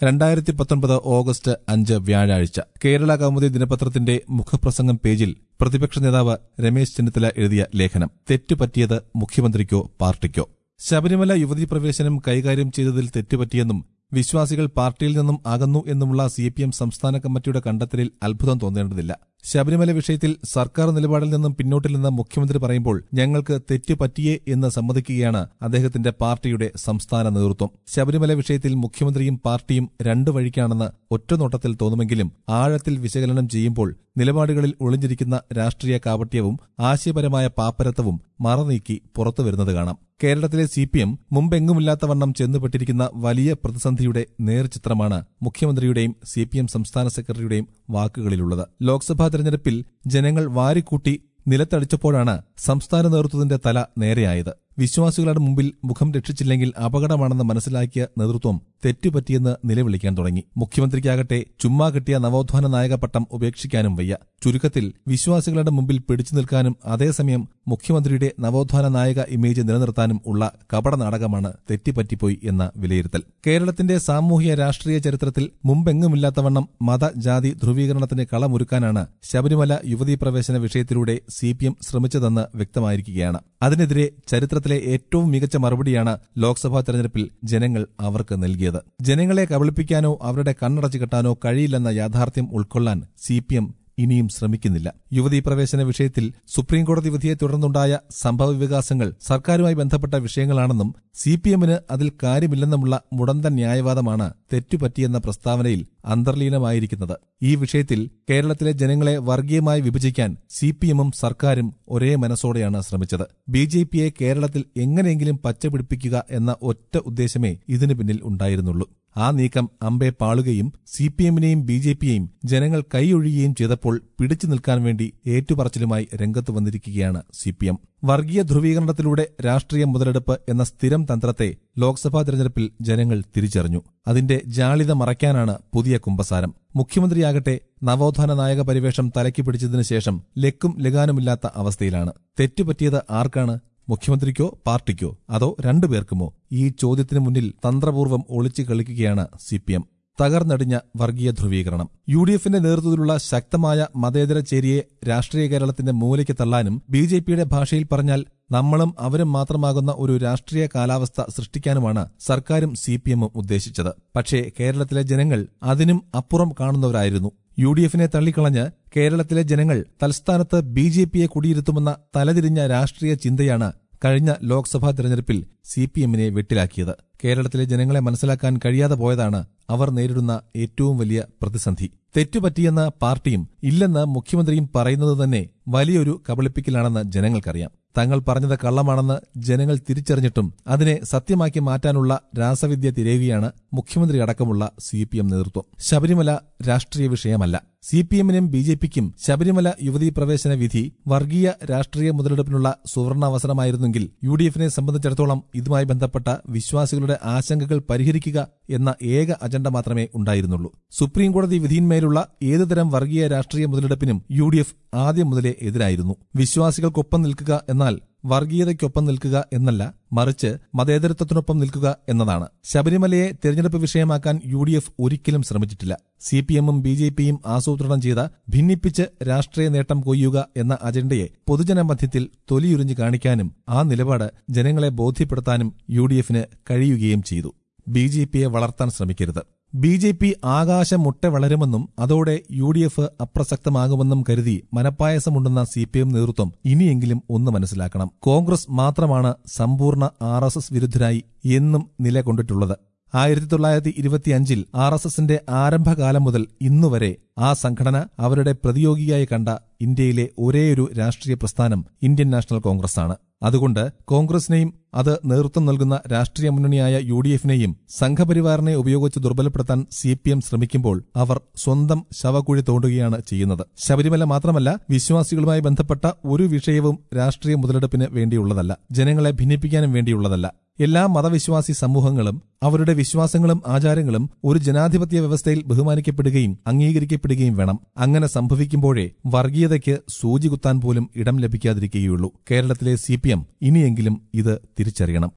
രണ്ടായിരത്തി പത്തൊൻപത് ഓഗസ്റ്റ് അഞ്ച് വ്യാഴാഴ്ച കേരള കൗമുദി ദിനപത്രത്തിന്റെ മുഖപ്രസംഗം പേജിൽ പ്രതിപക്ഷ നേതാവ് രമേശ് ചെന്നിത്തല എഴുതിയ ലേഖനം തെറ്റുപറ്റിയത് മുഖ്യമന്ത്രിക്കോ പാർട്ടിക്കോ ശബരിമല യുവതീ പ്രവേശനം കൈകാര്യം ചെയ്തതിൽ തെറ്റുപറ്റിയെന്നും വിശ്വാസികൾ പാർട്ടിയിൽ നിന്നും അകന്നു എന്നുമുള്ള സി പി എം സംസ്ഥാന കമ്മിറ്റിയുടെ കണ്ടെത്തലിൽ അത്ഭുതം തോന്നേണ്ടതില്ല ശബരിമല വിഷയത്തിൽ സർക്കാർ നിലപാടിൽ നിന്നും പിന്നോട്ടിൽ നിന്ന് മുഖ്യമന്ത്രി പറയുമ്പോൾ ഞങ്ങൾക്ക് തെറ്റ് പറ്റിയേ എന്ന് സമ്മതിക്കുകയാണ് അദ്ദേഹത്തിന്റെ പാർട്ടിയുടെ സംസ്ഥാന നേതൃത്വം ശബരിമല വിഷയത്തിൽ മുഖ്യമന്ത്രിയും പാർട്ടിയും രണ്ടു വഴിക്കാണെന്ന് ഒറ്റനോട്ടത്തിൽ തോന്നുമെങ്കിലും ആഴത്തിൽ വിശകലനം ചെയ്യുമ്പോൾ നിലപാടുകളിൽ ഒളിഞ്ഞിരിക്കുന്ന രാഷ്ട്രീയ കാപട്യവും ആശയപരമായ പാപ്പരത്വവും മറനീക്കി പുറത്തുവരുന്നത് കാണാം കേരളത്തിലെ സി പി എം മുമ്പെങ്ങുമില്ലാത്ത വണ്ണം ചെന്നുപെട്ടിരിക്കുന്ന വലിയ പ്രതിസന്ധിയുടെ നേർചിത്രമാണ് മുഖ്യമന്ത്രിയുടെയും സി പി എം സംസ്ഥാന സെക്രട്ടറിയുടെയും വാക്കുകളിലുള്ളത് ലോക്സഭാ തെരഞ്ഞെടുപ്പിൽ ജനങ്ങൾ വാരിക്കൂട്ടി നിലത്തടിച്ചപ്പോഴാണ് സംസ്ഥാന നേതൃത്വത്തിന്റെ തല നേരെയായത് വിശ്വാസികളുടെ മുമ്പിൽ മുഖം രക്ഷിച്ചില്ലെങ്കിൽ അപകടമാണെന്ന് മനസ്സിലാക്കിയ നേതൃത്വം തെറ്റുപറ്റിയെന്ന് നിലവിളിക്കാൻ തുടങ്ങി മുഖ്യമന്ത്രിക്കാകട്ടെ ചുമ്മാ കിട്ടിയ നവോത്ഥാന നായക പട്ടം ഉപേക്ഷിക്കാനും വയ്യ ചുരുക്കത്തിൽ വിശ്വാസികളുടെ മുമ്പിൽ പിടിച്ചു നിൽക്കാനും അതേസമയം മുഖ്യമന്ത്രിയുടെ നവോത്ഥാന നായക ഇമേജ് നിലനിർത്താനും ഉള്ള കപട നാടകമാണ് തെറ്റിപ്പറ്റിപ്പോയി എന്ന വിലയിരുത്തൽ കേരളത്തിന്റെ സാമൂഹ്യ രാഷ്ട്രീയ ചരിത്രത്തിൽ മുമ്പെങ്ങുമില്ലാത്തവണ്ണം മത ജാതി ധ്രുവീകരണത്തിന് കളമൊരുക്കാനാണ് ശബരിമല യുവതീ പ്രവേശന വിഷയത്തിലൂടെ സി പി എം ശ്രമിച്ചതെന്ന് വ്യക്തമായിരിക്കുകയാണ് അതിനെതിരെ ചരിത്രത്തിലെ ഏറ്റവും മികച്ച മറുപടിയാണ് ലോക്സഭാ തെരഞ്ഞെടുപ്പിൽ ജനങ്ങൾ അവർക്ക് നൽകിയത് ജനങ്ങളെ കബളിപ്പിക്കാനോ അവരുടെ കണ്ണടച്ചു കെട്ടാനോ കഴിയില്ലെന്ന യാഥാർത്ഥ്യം ഉൾക്കൊള്ളാൻ സി പി എം ഇനിയും ശ്രമിക്കുന്നില്ല യുവതീ പ്രവേശന വിഷയത്തിൽ സുപ്രീംകോടതി വിധിയെ തുടർന്നുണ്ടായ സംഭവ വികാസങ്ങൾ സർക്കാരുമായി ബന്ധപ്പെട്ട വിഷയങ്ങളാണെന്നും സി പി എമ്മിന് അതിൽ കാര്യമില്ലെന്നുമുള്ള മുടന്തൻ ന്യായവാദമാണ് തെറ്റുപറ്റിയെന്ന പ്രസ്താവനയിൽ അന്തർലീനമായിരിക്കുന്നത് ഈ വിഷയത്തിൽ കേരളത്തിലെ ജനങ്ങളെ വർഗീയമായി വിഭജിക്കാൻ സി പി എമ്മും സർക്കാരും ഒരേ മനസ്സോടെയാണ് ശ്രമിച്ചത് ബി ജെ പിയെ കേരളത്തിൽ എങ്ങനെയെങ്കിലും പച്ചപിടിപ്പിക്കുക എന്ന ഒറ്റ ഉദ്ദേശമേ ഇതിനു പിന്നിൽ ഉണ്ടായിരുന്നുള്ളൂ ആ നീക്കം അമ്പെ പാളുകയും സി പി എമ്മിനെയും ബി ജെ പിയെയും ജനങ്ങൾ കൈയൊഴിയുകയും ചെയ്തപ്പോൾ പിടിച്ചു നിൽക്കാൻ വേണ്ടി ഏറ്റുപറച്ചിലുമായി രംഗത്ത് വന്നിരിക്കുകയാണ് സി പി എം വർഗീയ ധ്രുവീകരണത്തിലൂടെ രാഷ്ട്രീയ മുതലെടുപ്പ് എന്ന സ്ഥിരം തന്ത്രത്തെ ലോക്സഭാ തെരഞ്ഞെടുപ്പിൽ ജനങ്ങൾ തിരിച്ചറിഞ്ഞു അതിന്റെ ജാളിത മറയ്ക്കാനാണ് പുതിയ കുമ്പസാരം മുഖ്യമന്ത്രിയാകട്ടെ നവോത്ഥാന നായക പരിവേഷം തലയ്ക്ക് പിടിച്ചതിനു ശേഷം ലക്കും ലഗാനുമില്ലാത്ത അവസ്ഥയിലാണ് തെറ്റുപറ്റിയത് ആർക്കാണ് മുഖ്യമന്ത്രിക്കോ പാർട്ടിക്കോ അതോ രണ്ടുപേർക്കുമോ ഈ ചോദ്യത്തിന് മുന്നിൽ തന്ത്രപൂർവ്വം ഒളിച്ചു കളിക്കുകയാണ് സി പി എം തകർന്നടിഞ്ഞ വർഗീയ ധ്രുവീകരണം യു ഡി എഫിന്റെ നേതൃത്വത്തിലുള്ള ശക്തമായ മതേതര ചേരിയെ രാഷ്ട്രീയ കേരളത്തിന്റെ മൂലയ്ക്ക് തള്ളാനും ബി ജെ പിയുടെ ഭാഷയിൽ പറഞ്ഞാൽ നമ്മളും അവരും മാത്രമാകുന്ന ഒരു രാഷ്ട്രീയ കാലാവസ്ഥ സൃഷ്ടിക്കാനുമാണ് സർക്കാരും സി പി എമ്മും ഉദ്ദേശിച്ചത് പക്ഷേ കേരളത്തിലെ ജനങ്ങൾ അതിനും അപ്പുറം കാണുന്നവരായിരുന്നു യു ഡി എഫിനെ തള്ളിക്കളഞ്ഞ് കേരളത്തിലെ ജനങ്ങൾ തൽസ്ഥാനത്ത് ബി ജെ പിയെ കുടിയിരുത്തുമെന്ന തലതിരിഞ്ഞ രാഷ്ട്രീയ ചിന്തയാണ് കഴിഞ്ഞ ലോക്സഭാ തെരഞ്ഞെടുപ്പിൽ സി പി എമ്മിനെ വെട്ടിലാക്കിയത് കേരളത്തിലെ ജനങ്ങളെ മനസ്സിലാക്കാൻ കഴിയാതെ പോയതാണ് അവർ നേരിടുന്ന ഏറ്റവും വലിയ പ്രതിസന്ധി തെറ്റുപറ്റിയെന്ന് പാർട്ടിയും ഇല്ലെന്ന് മുഖ്യമന്ത്രിയും പറയുന്നത് തന്നെ വലിയൊരു കബളിപ്പിക്കലാണെന്ന് ജനങ്ങൾക്കറിയാം തങ്ങൾ പറഞ്ഞത് കള്ളമാണെന്ന് ജനങ്ങൾ തിരിച്ചറിഞ്ഞിട്ടും അതിനെ സത്യമാക്കി മാറ്റാനുള്ള രാസവിദ്യ തിരയുകയാണ് മുഖ്യമന്ത്രി അടക്കമുള്ള സി പി എം നേതൃത്വം ശബരിമല രാഷ്ട്രീയ വിഷയമല്ല സി പി എമ്മിനും ബി ജെ പിക്കും ശബരിമല യുവതീ പ്രവേശന വിധി വർഗീയ രാഷ്ട്രീയ മുതലെടുപ്പിനുള്ള സുവർണാവസരമായിരുന്നെങ്കിൽ യു ഡി എഫിനെ സംബന്ധിച്ചിടത്തോളം ഇതുമായി ബന്ധപ്പെട്ട വിശ്വാസികളുടെ ആശങ്കകൾ പരിഹരിക്കുക എന്ന ഏക അജണ്ട മാത്രമേ ഉണ്ടായിരുന്നുള്ളൂ സുപ്രീംകോടതി വിധിയിന്മേലുള്ള ഏതുതരം വർഗീയ രാഷ്ട്രീയ മുതലെടുപ്പിനും യു ഡി എഫ് ആദ്യം മുതലേ എതിരായിരുന്നു വിശ്വാസികൾക്കൊപ്പം നിൽക്കുക എന്നാൽ വർഗീയതയ്ക്കൊപ്പം നിൽക്കുക എന്നല്ല മറിച്ച് മതേതരത്വത്തിനൊപ്പം നിൽക്കുക എന്നതാണ് ശബരിമലയെ തെരഞ്ഞെടുപ്പ് വിഷയമാക്കാൻ യു ഡി എഫ് ഒരിക്കലും ശ്രമിച്ചിട്ടില്ല സി പി എമ്മും ബി ജെ പിയും ആസൂത്രണം ചെയ്ത ഭിന്നിപ്പിച്ച് രാഷ്ട്രീയ നേട്ടം കൊയ്യുക എന്ന അജണ്ടയെ പൊതുജന മധ്യത്തിൽ തൊലിയുരിഞ്ഞു കാണിക്കാനും ആ നിലപാട് ജനങ്ങളെ ബോധ്യപ്പെടുത്താനും യു ഡി എഫിന് കഴിയുകയും ചെയ്തു ബി ജെ പിയെ വളർത്താൻ ശ്രമിക്കരുത് ബി ജെ പി ആകാശം മുട്ട വളരുമെന്നും അതോടെ യു ഡി എഫ് അപ്രസക്തമാകുമെന്നും കരുതി മനപ്പായസമുണ്ടെന്ന സി പി എം നേതൃത്വം ഇനിയെങ്കിലും ഒന്ന് മനസ്സിലാക്കണം കോൺഗ്രസ് മാത്രമാണ് സമ്പൂർണ്ണ ആർ എസ് എസ് വിരുദ്ധരായി എന്നും നിലകൊണ്ടിട്ടുള്ളത് ആയിരത്തി തൊള്ളായിരത്തി ഇരുപത്തിയഞ്ചിൽ ആർ എസ് എസിന്റെ ആരംഭകാലം മുതൽ ഇന്നുവരെ ആ സംഘടന അവരുടെ പ്രതിയോഗിയായി കണ്ട ഇന്ത്യയിലെ ഒരേയൊരു രാഷ്ട്രീയ പ്രസ്ഥാനം ഇന്ത്യൻ നാഷണൽ കോൺഗ്രസ് ആണ് അതുകൊണ്ട് കോൺഗ്രസിനെയും അത് നേതൃത്വം നൽകുന്ന രാഷ്ട്രീയ മുന്നണിയായ യു ഡി എഫിനെയും സംഘപരിവാറിനെ ഉപയോഗിച്ച് ദുർബലപ്പെടുത്താൻ സി പി എം ശ്രമിക്കുമ്പോൾ അവർ സ്വന്തം ശവക്കുഴി തോണ്ടുകയാണ് ചെയ്യുന്നത് ശബരിമല മാത്രമല്ല വിശ്വാസികളുമായി ബന്ധപ്പെട്ട ഒരു വിഷയവും രാഷ്ട്രീയ മുതലെടുപ്പിന് വേണ്ടിയുള്ളതല്ല ജനങ്ങളെ ഭിന്നിപ്പിക്കാനും വേണ്ടിയുള്ളതല്ല എല്ലാ മതവിശ്വാസി സമൂഹങ്ങളും അവരുടെ വിശ്വാസങ്ങളും ആചാരങ്ങളും ഒരു ജനാധിപത്യ വ്യവസ്ഥയിൽ ബഹുമാനിക്കപ്പെടുകയും അംഗീകരിക്കപ്പെടുകയും വേണം അങ്ങനെ സംഭവിക്കുമ്പോഴേ വർഗീയതയ്ക്ക് സൂചി കുത്താൻ പോലും ഇടം ലഭിക്കാതിരിക്കുകയുള്ളൂ കേരളത്തിലെ സി ഇനിയെങ്കിലും ഇത് തിരിച്ചറിയണം